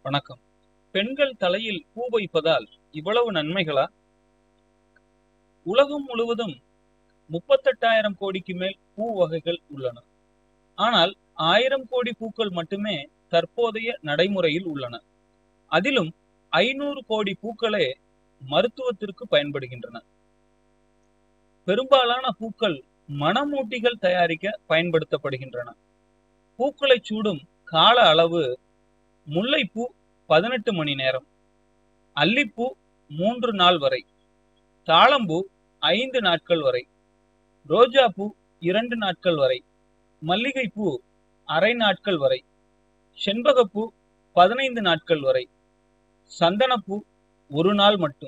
வணக்கம் பெண்கள் தலையில் பூ வைப்பதால் இவ்வளவு நன்மைகளா உலகம் முழுவதும் முப்பத்தெட்டாயிரம் கோடிக்கு மேல் பூ வகைகள் உள்ளன ஆனால் ஆயிரம் கோடி பூக்கள் மட்டுமே தற்போதைய நடைமுறையில் உள்ளன அதிலும் ஐநூறு கோடி பூக்களே மருத்துவத்திற்கு பயன்படுகின்றன பெரும்பாலான பூக்கள் மணமூட்டிகள் தயாரிக்க பயன்படுத்தப்படுகின்றன பூக்களை சூடும் கால அளவு முல்லைப்பூ பதினெட்டு மணி நேரம் அல்லிப்பூ மூன்று நாள் வரை தாளம்பூ ஐந்து நாட்கள் வரை ரோஜா பூ இரண்டு நாட்கள் வரை மல்லிகைப்பூ அரை நாட்கள் வரை செண்பகப்பூ பதினைந்து நாட்கள் வரை சந்தனப்பூ ஒரு நாள் மட்டும்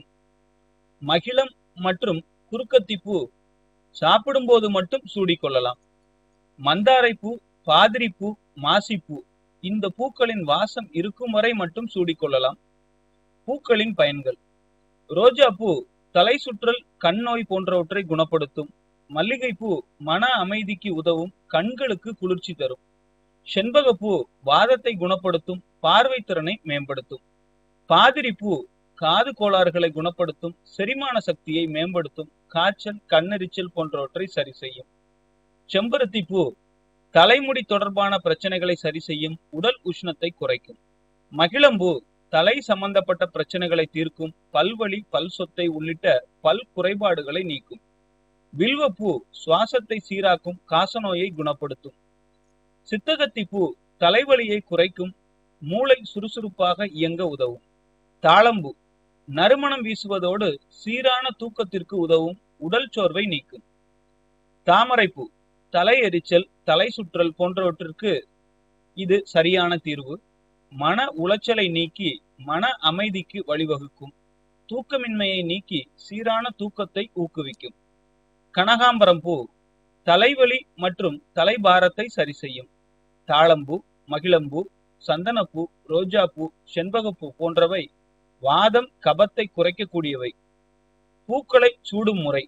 மகிழம் மற்றும் குறுக்கத்திப்பூ சாப்பிடும்போது மட்டும் சூடிக்கொள்ளலாம் மந்தாரைப்பூ பாதிரிப்பூ மாசிப்பூ இந்த பூக்களின் வாசம் இருக்கும் வரை மட்டும் சூடிக்கொள்ளலாம் பூக்களின் பயன்கள் ரோஜா பூ தலை சுற்றல் கண் நோய் போன்றவற்றை குணப்படுத்தும் மல்லிகைப்பூ மன அமைதிக்கு உதவும் கண்களுக்கு குளிர்ச்சி தரும் செண்பகப்பூ வாதத்தை குணப்படுத்தும் பார்வை திறனை மேம்படுத்தும் பாதிரிப்பூ காது கோளாறுகளை குணப்படுத்தும் செரிமான சக்தியை மேம்படுத்தும் காய்ச்சல் கண்ணெரிச்சல் போன்றவற்றை சரி செய்யும் செம்பருத்தி பூ தலைமுடி தொடர்பான பிரச்சனைகளை சரி செய்யும் உடல் உஷ்ணத்தை குறைக்கும் மகிழம்பூ தலை சம்பந்தப்பட்ட பிரச்சனைகளை தீர்க்கும் பல்வலி பல் சொத்தை உள்ளிட்ட பல் குறைபாடுகளை நீக்கும் வில்வப்பூ சுவாசத்தை சீராக்கும் காசநோயை குணப்படுத்தும் சித்தகத்தி பூ தலைவலியை குறைக்கும் மூளை சுறுசுறுப்பாக இயங்க உதவும் தாளம்பூ நறுமணம் வீசுவதோடு சீரான தூக்கத்திற்கு உதவும் உடல் சோர்வை நீக்கும் தாமரைப்பூ தலை எரிச்சல் தலை சுற்றல் போன்றவற்றிற்கு இது சரியான தீர்வு மன உளைச்சலை நீக்கி மன அமைதிக்கு வழிவகுக்கும் தூக்கமின்மையை நீக்கி சீரான தூக்கத்தை ஊக்குவிக்கும் கனகாம்பரம் பூ தலைவலி மற்றும் தலைபாரத்தை சரி செய்யும் தாளம்பூ மகிழம்பூ சந்தனப்பூ ரோஜாப்பூ செண்பகப்பூ போன்றவை வாதம் கபத்தை குறைக்கக்கூடியவை பூக்களை சூடும் முறை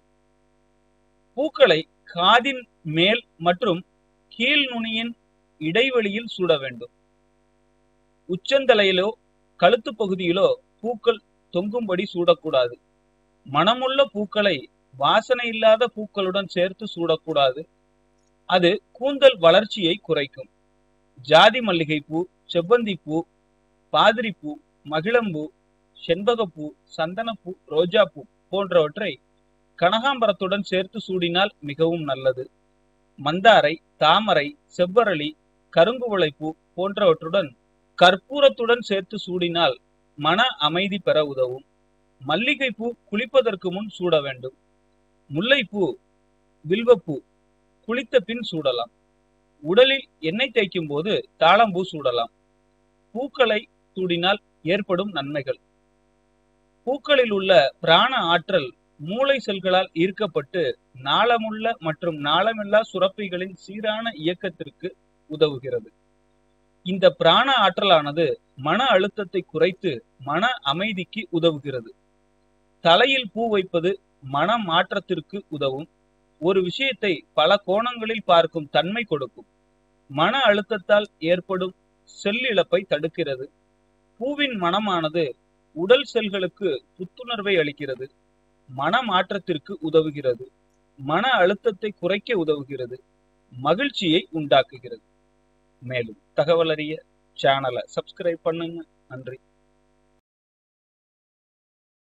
பூக்களை காதின் மேல் மற்றும் கீழ் நுனியின் இடைவெளியில் சூட வேண்டும் உச்சந்தலையிலோ கழுத்து பகுதியிலோ பூக்கள் தொங்கும்படி சூடக்கூடாது மனமுள்ள பூக்களை வாசனை இல்லாத பூக்களுடன் சேர்த்து சூடக்கூடாது அது கூந்தல் வளர்ச்சியை குறைக்கும் ஜாதி மல்லிகை பூ செவ்வந்தி பூ பாதிரிப்பூ மகிழம்பூ செண்பகப்பூ சந்தனப்பூ ரோஜாப்பூ போன்றவற்றை கனகாம்பரத்துடன் சேர்த்து சூடினால் மிகவும் நல்லது மந்தாரை தாமரை செவ்வரளி கருங்குவளைப்பூ போன்றவற்றுடன் கற்பூரத்துடன் சேர்த்து சூடினால் மன அமைதி பெற உதவும் மல்லிகைப்பூ குளிப்பதற்கு முன் சூட வேண்டும் முல்லைப்பூ வில்வப்பூ குளித்த பின் சூடலாம் உடலில் எண்ணெய் தேய்க்கும் போது தாளம்பூ சூடலாம் பூக்களை சூடினால் ஏற்படும் நன்மைகள் பூக்களில் உள்ள பிராண ஆற்றல் மூளை செல்களால் ஈர்க்கப்பட்டு நாளமுள்ள மற்றும் நாளமில்லா சுரப்பிகளின் சீரான இயக்கத்திற்கு உதவுகிறது இந்த பிராண ஆற்றலானது மன அழுத்தத்தை குறைத்து மன அமைதிக்கு உதவுகிறது தலையில் பூ வைப்பது மன மாற்றத்திற்கு உதவும் ஒரு விஷயத்தை பல கோணங்களில் பார்க்கும் தன்மை கொடுக்கும் மன அழுத்தத்தால் ஏற்படும் செல் இழப்பை தடுக்கிறது பூவின் மனமானது உடல் செல்களுக்கு புத்துணர்வை அளிக்கிறது மன மாற்றத்திற்கு உதவுகிறது மன அழுத்தத்தை குறைக்க உதவுகிறது மகிழ்ச்சியை உண்டாக்குகிறது மேலும் தகவல் அறிய சேனலை சப்ஸ்கிரைப் பண்ணுங்க நன்றி